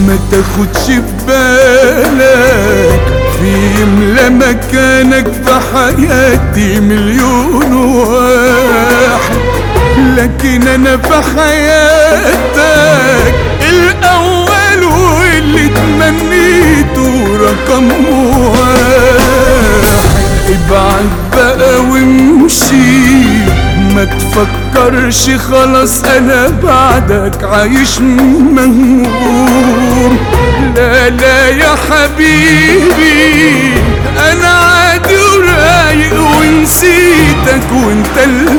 ما تاخدش في بالك في يملى مكانك في حياتي مليون واحد لكن انا في حياتك الاول واللي تمنيته رقم واحد ابعد بقى وامشي ما تفكرش خلاص انا بعدك عايش مهموم لا لا يا حبيبي انا عادي ورايق ونسيتك وانت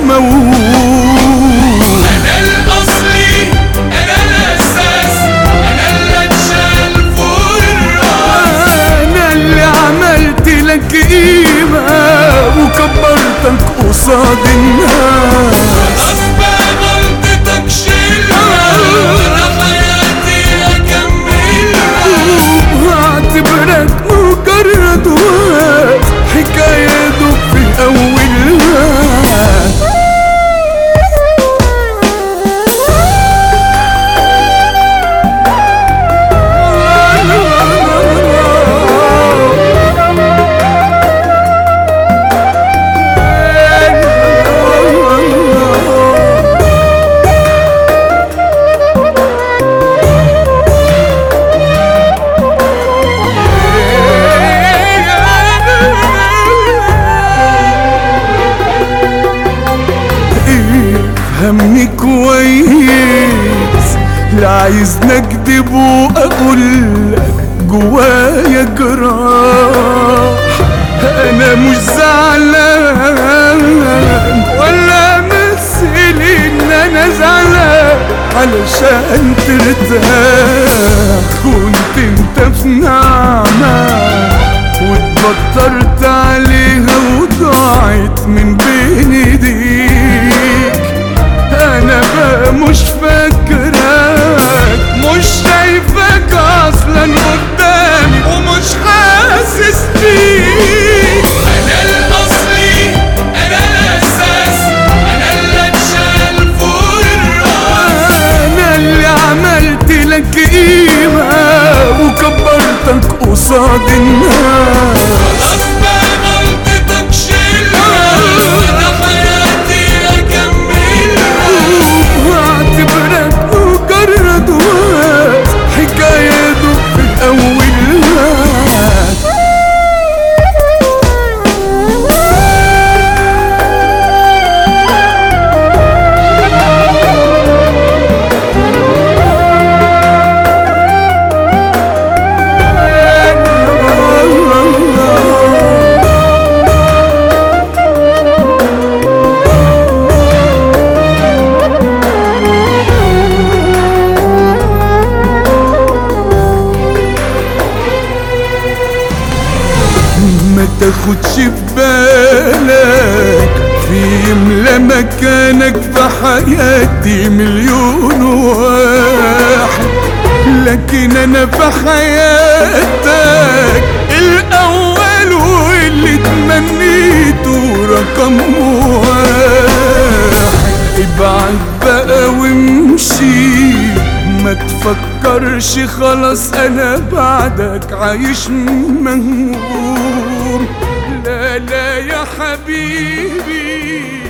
الموهوم انا الاصلي انا الاساس انا اللي اتشال فوق الراس انا اللي عملت لك قيمة وكبرتك قصاد الناس خلاص بقى غلطتك شيلها انا حياتي اكملها واعتبرك مجرد وقت حكاية دوب في أولها افهمني كويس لا عايزني اكدب واقول لك جوايا جراح انا مش زعلان ولا امثل ان انا زعلان علشان ترتاح كنت انت في نعمه واتبطرت عليها وضاعت من بين ايديك انا بقى مش فاكرك مش شايفك اصلا قدامي ومش حاسس بيك انا الاصلي انا الاساس انا اللي اتشال فوق الراس انا اللي عملت لك قيمة وكبرتك قصاد الناس خلاص بقى غلطتك شيلها انا حياتي اكملها واعتبرك مجرد وقت حكاية دوب في أولها ما تاخدش في بالك في يملى مكانك في حياتي مليون واحد لكن انا في حياتك الاول واللي تمنيته رقم واحد ابعد بقى وامشي ما تفكرش خلاص انا بعدك عايش مهموم لا لا يا حبيبي